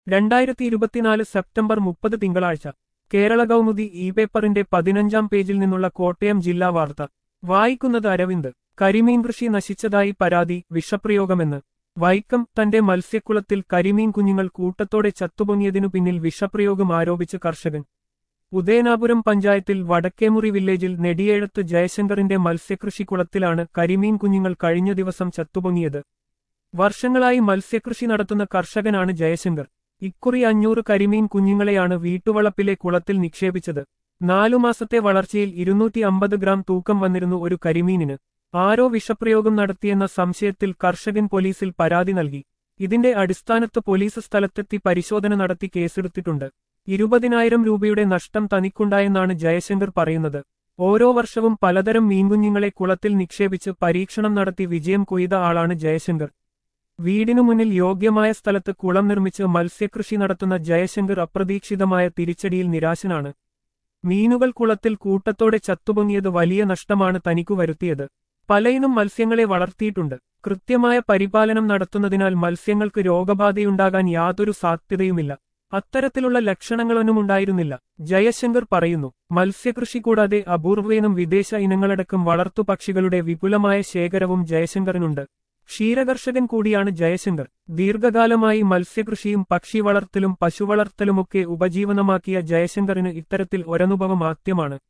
രണ്ടായിരത്തി ഇരുപത്തിനാല് സെപ്റ്റംബർ മുപ്പത് തിങ്കളാഴ്ച കേരള കൗമുദി ഇ പേപ്പറിന്റെ പതിനഞ്ചാം പേജിൽ നിന്നുള്ള കോട്ടയം ജില്ലാ വാർത്ത വായിക്കുന്നത് അരവിന്ദ് കരിമീൻ കൃഷി നശിച്ചതായി പരാതി വിഷപ്രയോഗമെന്ന് വൈക്കം തന്റെ മത്സ്യക്കുളത്തിൽ കരിമീൻ കുഞ്ഞുങ്ങൾ കൂട്ടത്തോടെ ചത്തുപൊങ്ങിയതിനു പിന്നിൽ വിഷപ്രയോഗം ആരോപിച്ച് കർഷകൻ ഉദയനാപുരം പഞ്ചായത്തിൽ വടക്കേമുറി വില്ലേജിൽ നെടിയേഴത്ത് ജയശങ്കറിന്റെ മത്സ്യകൃഷിക്കുളത്തിലാണ് കരിമീൻ കുഞ്ഞുങ്ങൾ കഴിഞ്ഞ ദിവസം ചത്തുപൊങ്ങിയത് വർഷങ്ങളായി മത്സ്യകൃഷി നടത്തുന്ന കർഷകനാണ് ജയശങ്കർ ഇക്കുറി അഞ്ഞൂറ് കരിമീൻ കുഞ്ഞുങ്ങളെയാണ് വീട്ടുവളപ്പിലെ കുളത്തിൽ നിക്ഷേപിച്ചത് നാലു മാസത്തെ വളർച്ചയിൽ ഇരുന്നൂറ്റി അമ്പത് ഗ്രാം തൂക്കം വന്നിരുന്നു ഒരു കരിമീനിന് ആരോ വിഷപ്രയോഗം നടത്തിയെന്ന സംശയത്തിൽ കർഷകൻ പോലീസിൽ പരാതി നൽകി ഇതിന്റെ അടിസ്ഥാനത്ത് പോലീസ് സ്ഥലത്തെത്തി പരിശോധന നടത്തി കേസെടുത്തിട്ടുണ്ട് ഇരുപതിനായിരം രൂപയുടെ നഷ്ടം തനിക്കുണ്ടായെന്നാണ് ജയശങ്കർ പറയുന്നത് ഓരോ വർഷവും പലതരം മീൻകുഞ്ഞുങ്ങളെ കുളത്തിൽ നിക്ഷേപിച്ച് പരീക്ഷണം നടത്തി വിജയം കൊയ്ത ആളാണ് ജയശങ്കർ വീടിനു മുന്നിൽ യോഗ്യമായ സ്ഥലത്ത് കുളം നിർമ്മിച്ച് മത്സ്യകൃഷി നടത്തുന്ന ജയശങ്കർ അപ്രതീക്ഷിതമായ തിരിച്ചടിയിൽ നിരാശനാണ് മീനുകൾ കുളത്തിൽ കൂട്ടത്തോടെ ചത്തുപൊങ്ങിയത് വലിയ നഷ്ടമാണ് തനിക്കു വരുത്തിയത് പലയിനും മത്സ്യങ്ങളെ വളർത്തിയിട്ടുണ്ട് കൃത്യമായ പരിപാലനം നടത്തുന്നതിനാൽ മത്സ്യങ്ങൾക്ക് രോഗബാധയുണ്ടാകാൻ യാതൊരു സാധ്യതയുമില്ല അത്തരത്തിലുള്ള ലക്ഷണങ്ങളൊന്നും ഉണ്ടായിരുന്നില്ല ജയശങ്കർ പറയുന്നു മത്സ്യകൃഷി കൂടാതെ അപൂർവേനം വിദേശ ഇനങ്ങളടക്കം വളർത്തുപക്ഷികളുടെ വിപുലമായ ശേഖരവും ജയശങ്കറിനുണ്ട് ക്ഷീരകർഷകൻ കൂടിയാണ് ജയശങ്കർ ദീർഘകാലമായി മത്സ്യകൃഷിയും പക്ഷി വളർത്തലും പശുവളർത്തലുമൊക്കെ ഉപജീവനമാക്കിയ ജയശങ്കറിന് ഇത്തരത്തിൽ ഒരനുഭവം ആദ്യമാണ്